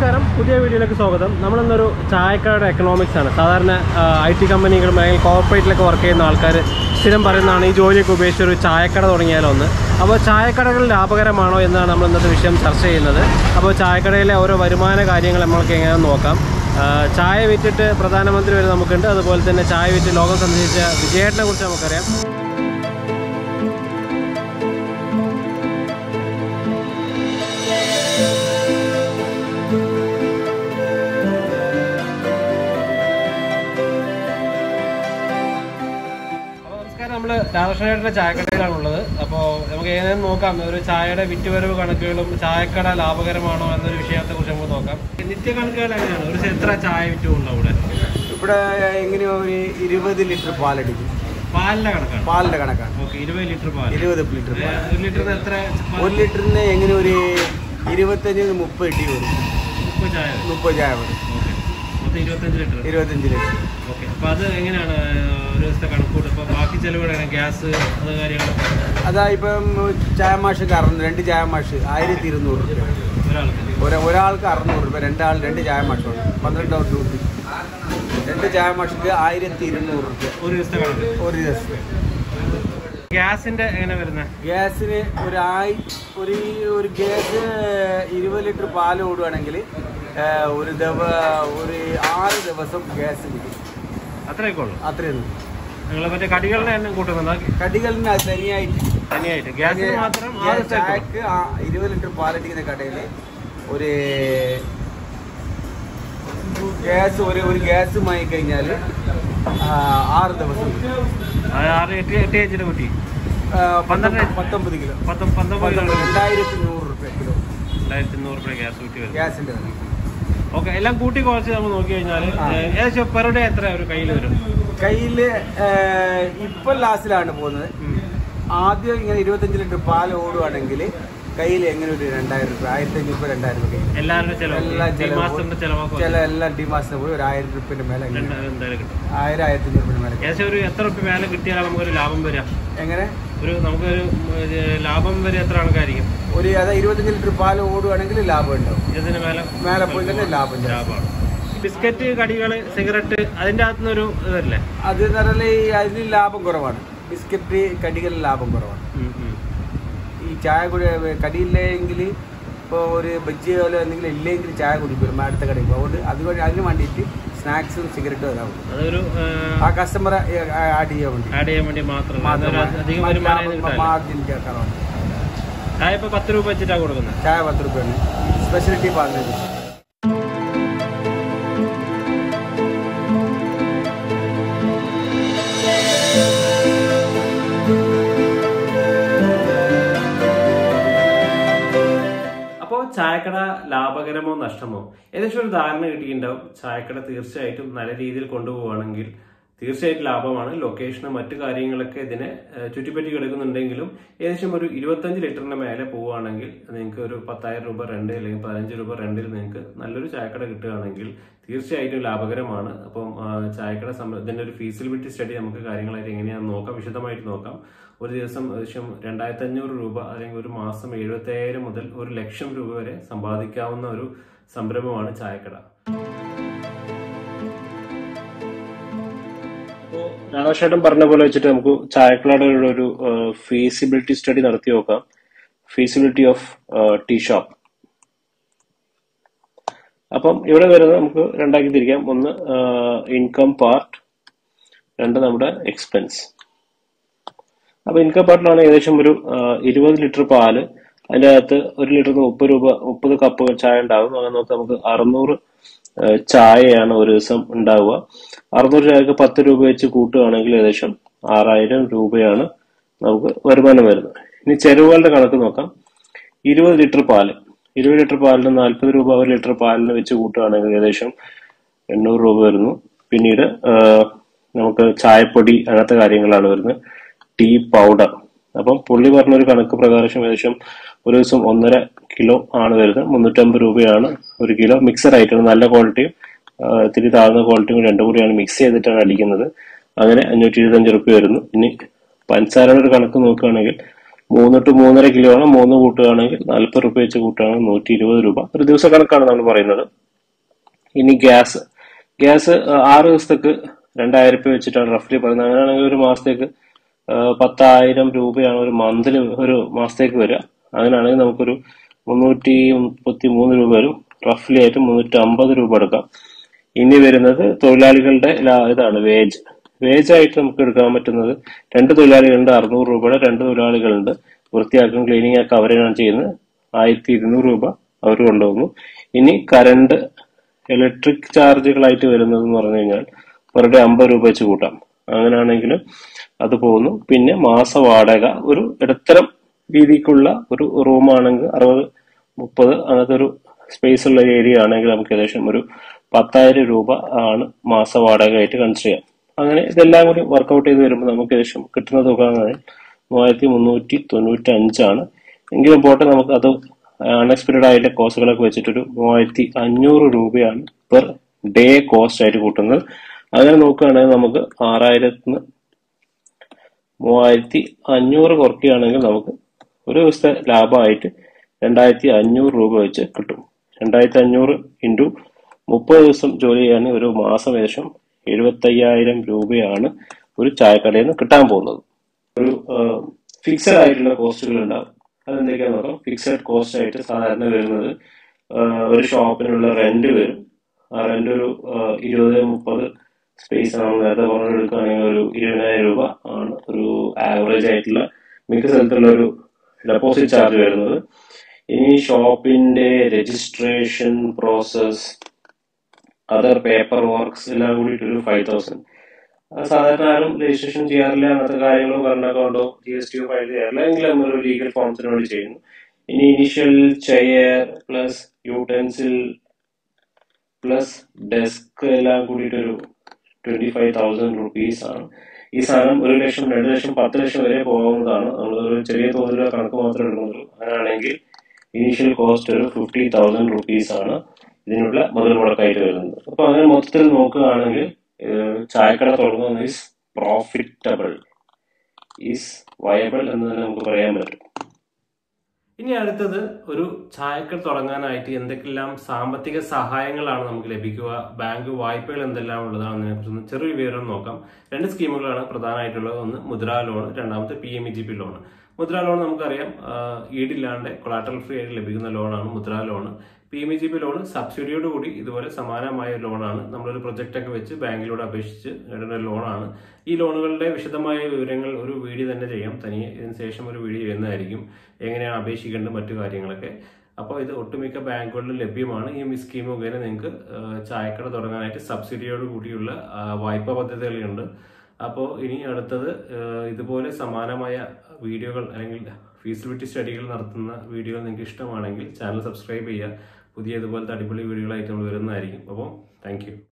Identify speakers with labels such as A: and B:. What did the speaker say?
A: നമസ്കാരം പുതിയ വീഡിയോയിലേക്ക് സ്വാഗതം നമ്മളിന്നൊരു ചായക്കടയുടെ എക്കണോമിക്സ് ആണ് സാധാരണ ഐ ടി കമ്പനികളും അല്ലെങ്കിൽ കോർപ്പറേറ്റിലൊക്കെ വർക്ക് ചെയ്യുന്ന ആൾക്കാർ സ്ഥിരം പറയുന്നതാണ് ഈ ജോലിയൊക്കെ ഉപേക്ഷിച്ച് ഒരു ചായക്കട തുടങ്ങിയാലോ എന്ന് അപ്പോൾ ചായക്കടകൾ ലാഭകരമാണോ എന്നാണ് നമ്മൾ ഇന്നത്തെ വിഷയം ചർച്ച ചെയ്യുന്നത് അപ്പോൾ ചായക്കടയിലെ ഓരോ വരുമാന കാര്യങ്ങൾ നമ്മൾക്ക് എങ്ങനെ നോക്കാം ആ, ചായ വിറ്റിട്ട് പ്രധാനമന്ത്രി വരെ നമുക്കുണ്ട് അതുപോലെ തന്നെ ചായ വിറ്റ് ലോകം സന്ദർശിച്ച വിജയേട്ടനെ കുറിച്ച് നമുക്കറിയാം അപ്പോൾ നമസ്കാരം നമ്മൾ രാധാകൃഷ്ണയുടെ ചായക്കടയിലാണ് ഉള്ളത് അപ്പോൾ നമുക്ക് ഏതെങ്കിലും നോക്കാം ഒരു ചായയുടെ വിറ്റുവരവ് കണക്കുകളും ചായക്കട ലാഭകരമാണോ എന്നൊരു വിഷയത്തെ കുറിച്ച് നമുക്ക് നോക്കാം നിത്യ കണക്കുകൾ എങ്ങനെയാണ് ഒരു എത്ര ചായ വിറ്റുണ്ടോ ഇവിടെ
B: ഇവിടെ എങ്ങനെയോ ഒരു ഇരുപത് ലിറ്റർ പാലടിക്കും
A: പാലിന്റെ കണക്കാണ്
B: പാലിന്റെ കണക്കാണ്
A: ഓക്കെ ഇരുപത് ലിറ്റർ പാൽ
B: ഇരുപത് ലിറ്റർ
A: ഏ,
B: പാൽ
A: ഒരു ലിറ്ററിന് എത്ര പാൽ?
B: ഒരു ലിറ്ററിന് എങ്ങനെ ഒരു ഇരുപത്തഞ്ച് മുപ്പത് ഇട്ടി വരും
A: മുപ്പത് ചായ
B: മുപ്പത് ചായ വരും
A: ഓക്കെ മൊത്തം ഇരുപത്തഞ്ച് ലിറ്റർ
B: ഇരുപത്തഞ്ച് ലിറ്റർ
A: ഓക്കെ അപ്പോൾ അത് എങ്ങനെയാണ് ഒരു ദിവസത്തെ കണക്കൂട്ട് ഇപ്പോൾ ബാക്കി ചിലവുകളാണ് ഗ്യാസ് അത് കാര്യങ്ങളൊക്കെ
B: അതാ ഇപ്പം ചായ മാഷൊക്കെ അറുന്നൂറ് രണ്ട് ചായ മാഷ് ആയിരത്തി ഇരുന്നൂറ് രൂപ
A: ഒരാൾക്ക്
B: ഒരു ഒരാൾക്ക് അറുന്നൂറ് രൂപ രണ്ടാൾ രണ്ട് ചായ മാഷുണ്ട് പന്ത്രണ്ട് രൂപ രണ്ട് ചായ മാഷക്ക് ആയിരത്തി ഇരുന്നൂറ് രൂപ
A: ഒരു ദിവസത്തെ കണക്ക്
B: ഒരു ദിവസം
A: ഗ്യാസിന്റെ എങ്ങനെ വരുന്നത്
B: ഗ്യാസിന് ഒരു ആയി ഒരു ഒരു ഗ്യാസ് ഇരുപത് ലിറ്റർ പാൽ ഓടുകയാണെങ്കിൽ ഒരു ദിവ ഒരു ആറ് ദിവസം ഗ്യാസ് കിട്ടും
A: അത്രയൊക്കെ ഉള്ളൂ
B: അത്രയൊന്നും
A: നിങ്ങൾ മറ്റേ കടികളുടെ എണ്ണം കൂട്ടുന്നുണ്ട്
B: കടികളിന് അത് തനിയായിട്ട്
A: തനിയായിട്ട് ഗ്യാസിന് മാത്രം ആറ്
B: ഗ്യാസ്
A: ദിവസത്തേക്ക്
B: ചായക്ക് ആ ഇരുപത് ലിറ്റർ പാലടിക്കുന്ന കടയിൽ ഒരു ഗ്യാസ് ഒരു ഒരു ഗ്യാസ് വാങ്ങി കഴിഞ്ഞാൽ ആറ് ദിവസം കിട്ടും.
A: ആറ് എട്ട് എട്ട് എച്ചിട്ട് കുട്ടി
B: ആ,
A: പന്ത്രണ്ട്
B: പത്തൊമ്പത് പത്തൊമ്പത് കിലോ
A: പത്തും പത്തൊമ്പത്
B: പത്തൊമ്പത് രണ്ടായിരത്തി നൂറ് റുപ്യ കിലോ
A: രണ്ടായിരത്തി നൂറ് രൂപ ഗ്യാസ് കുട്ടി വരും
B: ഗ്യാസിൻ്റെ
A: ഓക്കെ എല്ലാം കൂട്ടി കുറച്ച് നമ്മൾ നോക്കി കഴിഞ്ഞാൽ
B: ആ.
A: ഏകദേശം പെർ ഡേ എത്ര ഒരു കയ്യിൽ വരും
B: കയ്യിൽ ഇപ്പം ലാസ്റ്റിലാണ് പോകുന്നത്
A: ഉം.
B: ആദ്യം ഇങ്ങനെ ഇരുപത്തഞ്ച് ലിറ്റർ പാൽ ഓടുവാണെങ്കിൽ കയ്യിൽ എങ്ങനെ ഒരു രണ്ടായിരം രൂപ ആയിരത്തി അഞ്ഞൂറ് രൂപ രണ്ടായിരം രൂപ കയ്യിൽ
A: എല്ലാവരുടെ ചിലവ്
B: എല്ലാം
A: ഈ
B: ചെലവ്
A: മാസത്തിന്റെ ചിലവൊക്കെ
B: ചില എല്ലാം ഡി മാസത്തിന് പോയി ഒരു ആയിരം റുപ്യൻ്റെ മേലെ എങ്ങനെ?
A: രണ്ട് എന്തായാലും കിട്ടും
B: ആയിരം ആയിരത്തി അഞ്ഞൂറ് രൂപയുടെ മേലെ
A: ഏകദേശം ഒരു എത്ര റുപ്യ മേലെ കിട്ടിയാലാണ് നമുക്കൊരു ലാഭം വരിക
B: എങ്ങനെ
A: ഒരു നമുക്കൊരു ഉം, ഒരു ലാഭം വരെ എത്ര കണക്കായിരിക്കും
B: ഒരു അതായത് ഇരുപത്തഞ്ച് ലിറ്റർ പാൽ ഓടുവാണെങ്കിൽ ലാഭം ഉണ്ടാവും
A: ഇതിന് മേലെ
B: മേലെ പോയി തന്നെ ലാഭം ഉണ്ടാവും.
A: ലാഭമാണ് ബിസ്ക്കറ്റ് കടികൾ സിഗരറ്റ് അതിൻ്റെ അകത്തുനിന്നൊരു ഇതല്ലേ
B: അത് എന്ന് പറഞ്ഞാൽ ഈ അതിന് ലാഭം കുറവാണ് ബിസ്ക്കറ്റ് കടികളിൽ ലാഭം കുറവാണ്
A: ഉം, ഉം.
B: ഈ ചായ കുടി കടിയില്ലെങ്കിൽ ഇപ്പോൾ ഒരു ബജ്ജി പോലെ എന്തെങ്കിലും ഇല്ലെങ്കിൽ ചായ കുടിക്കും അടുത്ത കടയിൽ പോകും അതുകൊണ്ട് അതുകൊണ്ട് അതിന് വേണ്ടിയിട്ട് സ്നാക്സും സിഗരറ്റും അതാവും
A: അതൊരു
B: ആ കസ്റ്റമറെ ആഡ് ചെയ്യാൻ വേണ്ടി
A: ആഡ് ചെയ്യാൻ വേണ്ടി മാത്രം
B: മാത്രം
A: അധികം വരുമാനം ഇതിന് കിട്ടാനില്ല.
B: മാർജിൻ ചേർക്കാനാണ്
A: ചായ ഇപ്പൊ പത്ത് രൂപ വെച്ചിട്ടാണ് കൊടുക്കുന്നത്
B: ചായ പത്ത് രൂപയാണ് സ്പെഷ്യലിറ്റി പറഞ്ഞത്
A: അപ്പോൾ ചായക്കട ലാഭകരമോ നഷ്ടമോ ഏകദേശം ഒരു ധാരണ കിട്ടിയിട്ടുണ്ടാവും ചായക്കട തീർച്ചയായിട്ടും നല്ല രീതിയിൽ കൊണ്ടുപോവുകയാണെങ്കിൽ തീർച്ചയായിട്ടും ലാഭമാണ് ലൊക്കേഷന് മറ്റു കാര്യങ്ങളൊക്കെ ഇതിനെ ഏഹ്, ചുറ്റിപ്പറ്റി കിടക്കുന്നുണ്ടെങ്കിലും ഏകദേശം ഒരു ഇരുപത്തഞ്ച് ലിറ്ററിന്റെ മേലെ പോവുകയാണെങ്കിൽ നിങ്ങൾക്ക് ഒരു പത്തായിരം രൂപ റെന്റ് അല്ലെങ്കിൽ പതിനഞ്ച് രൂപ റെന്റിൽ നിങ്ങൾക്ക് നല്ലൊരു ചായക്കട കിട്ടുകയാണെങ്കിൽ തീർച്ചയായിട്ടും ലാഭകരമാണ് അപ്പം ആ, ചായക്കട സംബ- ഇതിന്റെ ഒരു ഫീസിബിലിറ്റി സ്റ്റഡി നമുക്ക് കാര്യങ്ങളായിട്ട് എങ്ങനെയാണെന്ന് നോക്കാം വിശദമായിട്ട് നോക്കാം ഒരു ദിവസം ഏകദേശം രണ്ടായിരത്തി അഞ്ഞൂറ് രൂപ അല്ലെങ്കിൽ ഒരു മാസം എഴുപത്തയ്യായിരം മുതൽ ഒരു ലക്ഷം രൂപ വരെ സമ്പാദിക്കാവുന്ന ഒരു സംരംഭമാണ് ചായക്കട അപ്പോൾ രാധാകൃഷ്ണൻ പറഞ്ഞ പോലെ വെച്ചിട്ട് നമുക്ക് ചായക്കടയുടെ ഒരു ഫീസിബിലിറ്റി സ്റ്റഡി നടത്തി നോക്കാം ഫീസിബിലിറ്റി ഓഫ് ടീ ഷോപ്പ് അപ്പം ഇവിടെ വരുന്നത് നമുക്ക് രണ്ടാക്കി തിരിക്കാം ഒന്ന് ഇൻകം പാർട്ട് രണ്ട് നമ്മുടെ എക്സ്പെൻസ് അപ്പൊ ഇൻകം പാർട്ടിലാണ് ഏകദേശം ഒരു ആ, ഇരുപത് ലിറ്റർ പാല് അതിന്റെ അകത്ത് ഒരു ലിറ്ററിന് മുപ്പത് രൂപ മുപ്പത് കപ്പ് ചായ ഉണ്ടാകും അങ്ങനെ നോക്കാം നമുക്ക് അറുന്നൂറ് ആ, ചായയാണ് ഒരു ദിവസം ഉണ്ടാവുക അറുന്നൂറ് ചായക്ക് പത്ത് രൂപ വെച്ച് കൂട്ടുകയാണെങ്കിൽ ഏകദേശം ആറായിരം രൂപയാണ് നമുക്ക് വരുമാനം വരുന്നത് ഇനി ചെലവുകളുടെ കണക്ക് നോക്കാം ഇരുപത് ലിറ്റർ പാല് ഇരുപത് ലിറ്റർ പാലിന് നാൽപ്പത് രൂപ ഒരു ലിറ്റർ പാലിന് വെച്ച് കൂട്ടുകയാണെങ്കിൽ ഏകദേശം എണ്ണൂറ് രൂപ വരുന്നു പിന്നീട് ആ, നമുക്ക് ചായപ്പൊടി അങ്ങനത്തെ കാര്യങ്ങളാണ് വരുന്നത് ടീ പൗഡർ അപ്പം പുള്ളി പറഞ്ഞൊരു കണക്ക് പ്രകാരം ഏകദേശം ഒരു ദിവസം ഒന്നര കിലോ ആണ് വരുന്നത് മുന്നൂറ്റമ്പത് രൂപയാണ് ഒരു കിലോ മിക്സർ ആയിട്ടാണ് നല്ല ക്വാളിറ്റിയും ആ, ഇത്തിരി താഴ്ന്ന ക്വാളിറ്റിയും കൂടി രണ്ടും കൂടിയാണ് മിക്സ് ചെയ്തിട്ടാണ് അടിക്കുന്നത് അങ്ങനെ അഞ്ഞൂറ്റി ഇരുപത്തഞ്ച് റുപ്യ വരുന്നു ഇനി പഞ്ചസാരയുടെ ഒരു കണക്ക് നോക്കുകയാണെങ്കിൽ മൂന്ന് ടു മൂന്നര കിലോ ആണ് മൂന്ന് കൂട്ടുകയാണെങ്കിൽ നാൽപ്പത് രൂപ വെച്ച് കൂട്ടുകയാണെങ്കിൽ നൂറ്റി ഇരുപത് രൂപ ഒരു ദിവസ കണക്കാണ് നമ്മൾ പറയുന്നത് ഇനി ഗ്യാസ് ഗ്യാസ് ആറ് ദിവസത്തേക്ക് രണ്ടായിരം രൂപ വെച്ചിട്ടാണ് റഫ്ലി പറയുന്നത് അങ്ങനെയാണെങ്കിൽ ഒരു മാസത്തേക്ക് ആ, പത്തായിരം രൂപയാണ് ഒരു മന്തിൽ ഒരു മാസത്തേക്ക് വരിക അങ്ങനെയാണെങ്കിൽ നമുക്കൊരു മുന്നൂറ്റി മുപ്പത്തി മൂന്ന് രൂപ വരും റഫ്ലി ആയിട്ട് മുന്നൂറ്റി അമ്പത് രൂപ എടുക്കാം ഇനി വരുന്നത് തൊഴിലാളികളുടെ ലാ- ഇതാണ് വേജ് വേജ് ആയിട്ട് നമുക്ക് എടുക്കാൻ പറ്റുന്നത് രണ്ട് തൊഴിലാളികളുണ്ട് അറുന്നൂറ് രൂപയുടെ രണ്ട് തൊഴിലാളികളുണ്ട് വൃത്തിയാക്കും ക്ലീനിങ് ഒക്കെ അവരാണ് ചെയ്യുന്നത് ആയിരത്തി ഇരുന്നൂറ് രൂപ അവർ കൊണ്ടുപോകുന്നു ഇനി കറണ്ട് ഇലക്ട്രിക് ചാർജുകളായിട്ട് വരുന്നത് എന്ന് പറഞ്ഞു കഴിഞ്ഞാൽ പെർ ഡേ അമ്പത് രൂപ വെച്ച് കൂട്ടാം അങ്ങനെയാണെങ്കിൽ അത് പോകുന്നു പിന്നെ മാസ വാടക ഒരു ഇടത്തരം രീതിക്കുള്ള ഒരു റൂമാണെങ്കിൽ അറുപത് മുപ്പത് അങ്ങനത്തെ ഒരു സ്പേസ് ഉള്ള ഏരിയ ആണെങ്കിൽ നമുക്ക് ഏകദേശം ഒരു പത്തായിരം രൂപ ആണ് മാസ വാടകയായിട്ട് കൺസിഡർ ചെയ്യാം അങ്ങനെ ഇതെല്ലാം കൂടി വർക്കൗട്ട് ചെയ്ത് വരുമ്പോൾ നമുക്ക് ഏകദേശം കിട്ടുന്ന തുക എന്ന് പറഞ്ഞാൽ മൂവായിരത്തി മുന്നൂറ്റി തൊണ്ണൂറ്റി അഞ്ചാണ് എങ്കിലും പോട്ടെ നമുക്ക് അത് അൺഎക്സ്പെക്റ്റഡ് ആയിട്ട് കോസ്റ്റുകളൊക്കെ വെച്ചിട്ടൊരു മൂവായിരത്തി അഞ്ഞൂറ് രൂപയാണ് പെർ ഡേ കോസ്റ്റ് ആയിട്ട് കൂട്ടുന്നത് അങ്ങനെ നോക്കുകയാണെങ്കിൽ നമുക്ക് ആറായിരത്തിന് മൂവായിരത്തി അഞ്ഞൂറ് കുറയ്ക്കുകയാണെങ്കിൽ നമുക്ക് ഒരു ദിവസത്തെ ലാഭമായിട്ട് രണ്ടായിരത്തി അഞ്ഞൂറ് രൂപ വെച്ച് കിട്ടും രണ്ടായിരത്തി അഞ്ഞൂറ് ഇൻറ്റു മുപ്പത് ദിവസം ജോലി ചെയ്യുകയാണെങ്കിൽ ഒരു മാസം ഏകദേശം എഴുപത്തയ്യായിരം രൂപയാണ് ഒരു ചായക്കടയിൽ നിന്ന് കിട്ടാൻ പോകുന്നത് ഒരു ഫിക്സഡ് ആയിട്ടുള്ള കോസ്റ്റുകൾ ഉണ്ടാവും അതെന്തൊക്കെയാന്ന് നോക്കാം ഫിക്സഡ് കോസ്റ്റ് ആയിട്ട് സാധാരണ വരുന്നത് ആ, ഒരു ഷോപ്പിനുള്ള റെന്റ് വരും ആ റെന്റ് ഒരു ആ, ഇരുപത് മുപ്പത് സ്പേസ് ആണ് നേരത്തെ പറഞ്ഞ എടുക്കുകയാണെങ്കിൽ ഒരു ഇരുപതിനായിരം രൂപ ആണ് ഒരു ആവറേജ് ആയിട്ടുള്ള മിക്ക സ്ഥലത്തുള്ള ഒരു ഡെപ്പോസിറ്റ് ചാർജ് വരുന്നത് ഇനി ഷോപ്പിന്റെ registration process other paper works എല്ലാം കൂടിയിട്ട് ഒരു ഫൈവ് തൗസൻഡ് സാധാരണ ആരും രജിസ്ട്രേഷൻ ചെയ്യാറില്ല അങ്ങനത്തെ കാര്യങ്ങളോ കറണ്ട് അക്കൗണ്ടോ ജി എസ് ടിയോ ഫയൽ ചെയ്യാറില്ല എങ്കിലും നമ്മൾ ഒരു ലീഗൽ ഫോംസിന് വേണ്ടി ചെയ്യുന്നു ഇനി ഇനീഷ്യൽ ചെയർ പ്ലസ് യൂട്ടൻസിൽ പ്ലസ് ഡെസ്ക് എല്ലാം കൂടിയിട്ട് ഒരു ട്വന്റി ഫൈവ് തൗസൻഡ് റുപ്പീസ് ആണ് ഈ സാധനം ഒരു ലക്ഷം രണ്ട് ലക്ഷം പത്ത് ലക്ഷം വരെ പോകാവുന്നതാണ് നമ്മളൊരു ചെറിയ തോതിലുള്ള കണക്ക് മാത്രമേ എടുക്കുന്നുള്ളൂ അങ്ങനെയാണെങ്കിൽ ഇനീഷ്യൽ കോസ്റ്റ് ഒരു ഫിഫ്റ്റി തൗസൻഡ് റുപ്പീസ് ആണ് ഇതിനുള്ള മുതൽ മുടക്കായിട്ട് വരുന്നത് അപ്പൊ അങ്ങനെ മൊത്തത്തിൽ നോക്കുകയാണെങ്കിൽ ഏഹ്, ചായക്കട തുടങ്ങുന്നത് ഈസ് പ്രോഫിറ്റബിൾ ഈസ് വയബിൾ എന്ന് തന്നെ നമുക്ക് പറയാൻ പറ്റും
C: ഇനി അടുത്തത് ഒരു ചായക്കട തുടങ്ങാനായിട്ട് എന്തൊക്കെല്ലാം സാമ്പത്തിക സഹായങ്ങളാണ് നമുക്ക് ലഭിക്കുക ബാങ്ക് വായ്പകൾ എന്തെല്ലാം ഉള്ളതാണെന്നതിനെ കുറിച്ച് ചെറിയ വിവരം നോക്കാം രണ്ട് സ്കീമുകളാണ് പ്രധാനമായിട്ടുള്ളത് ഒന്ന് മുദ്രാ ലോൺ രണ്ടാമത്തെ P M E G P loan Mudra loan നമുക്കറിയാം ആ, ഈടില്ലാണ്ട് കൊളാട്ടറൽ ഫ്രീ ആയിട്ട് ലഭിക്കുന്ന ലോണാണ് Mudra loan P M E G P loan സബ്സിഡിയോട് കൂടി ഇതുപോലെ സമാനമായ ലോണാണ് നമ്മളൊരു പ്രൊജക്റ്റ് ഒക്കെ വെച്ച് ബാങ്കിലൂടെ അപേക്ഷിച്ച് നേടുന്ന ഒരു ലോണാണ് ഈ ലോണുകളുടെ വിശദമായ വിവരങ്ങൾ ഒരു വീഡിയോ തന്നെ ചെയ്യാം തനിയെ ഇതിന് ശേഷം ഒരു വീഡിയോ ചെയ്യുന്നതായിരിക്കും എങ്ങനെയാണ് അപേക്ഷിക്കേണ്ടത് മറ്റു കാര്യങ്ങളൊക്കെ അപ്പോൾ ഇത് ഒട്ടുമിക്ക ബാങ്കുകളിലും ലഭ്യമാണ് ഈ സ്കീം മുഖേന നിങ്ങൾക്ക് ആ, ചായക്കട തുടങ്ങാനായിട്ട് സബ്സിഡിയോട് കൂടിയുള്ള ആ, വായ്പാ പദ്ധതികളുണ്ട് അപ്പോൾ ഇനി അടുത്തത് ആ, ഇതുപോലെ സമാനമായ വീഡിയോകൾ അല്ലെങ്കിൽ ഫീസിബിലിറ്റി സ്റ്റഡികൾ നടത്തുന്ന വീഡിയോകൾ നിങ്ങൾക്ക് ഇഷ്ടമാണെങ്കിൽ ചാനൽ സബ്സ്ക്രൈബ് ചെയ്യുക പുതിയ ഇതുപോലത്തെ അടിപൊളി വീഡിയോകളായിട്ട് നമ്മൾ വരുന്നതായിരിക്കും അപ്പോൾ താങ്ക്